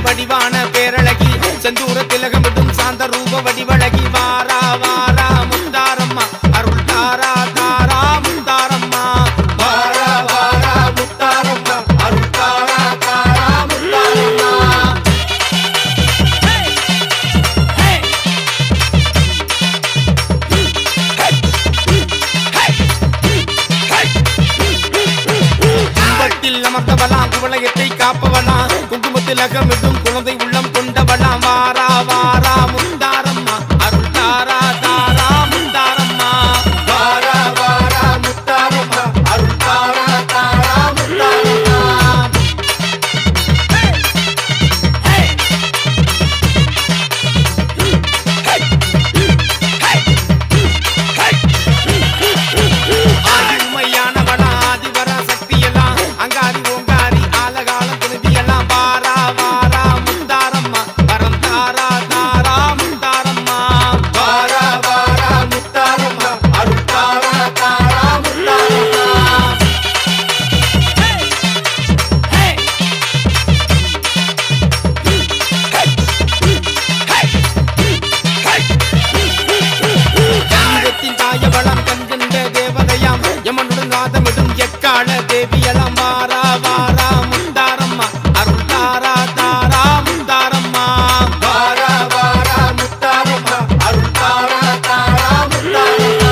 வடிவான பேரழகி செந்தூர திலகமிடும் சாந்த ரூப வடிவழகி வாரா வாரா முத்தாரம்மா அருள் தாரா தாரா முத்தாரம்மா வாரா வாரா முத்தாரம்மா அருள் தாரா தாரா முத்தாரம்மா கும்பத்தில் அமர்ந்தவளாம் குவளையத்தை காப்பவளாம் குங்குமத்தில் அகமிடும் குழந்தை உள்ளம் கொண்டவளாம் வாரா வாரா முத்தாரம்மா அருள் தாரா தாரா முத்தாரம்மா வாரா வாரா முத்தாரம்மா அருள் தாரா தாரா முத்தாரம்மா ஆதிமையானவளா ஆதிவர சக்தியெல்லாம் அங்காரி ஓங்காரி ஆலகாலம் துணிவியெல்லாம் வாரா வாரா முத்தாரம்மா வரம் தாரா தாரா முத்தாரம்மா வாரா வாரா முத்தாரம்மா அருள் தாரா தாரா முத்தாரம்மா தெய்வத்தின் தாயவளம் கண்கண்ட தேவதையாம் யமனுடன் நாதமிடும் எக்கால தேவியலாம் வாரா வாரா முத்தாரம்மா அருள் தாரா தாரா முத்தாரம்மா வாரா வாரா முத்தாரம்மா அருள் தாரா தாரா முத்தாரம்மா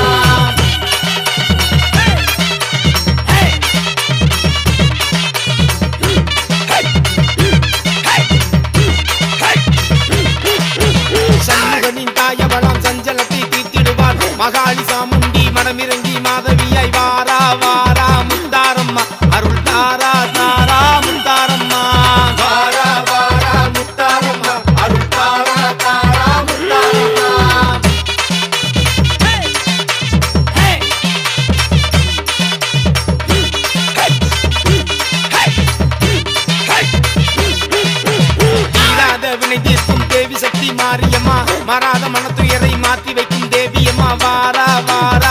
சண்முகனின் தாயவளாம் சஞ்சலத்தை தீர்த்திடுவார் மகாளி சாமுண்டி மனமிறங்கி மாதவியாய் வாரா வாரா முத்தாரம்மா அருள் தாரா தாரா முத்தாரம்மா வாரா வாரா முத்தாரம்மா அருள் தாரா தாரா முத்தாரம்மா தீராத வினை தீர்க்கும் தேவி சக்தி மாரியம்மா மாறாத மனத்துயரை மாற்றி வைக்கும் தேவியம்மா வாரா வாரா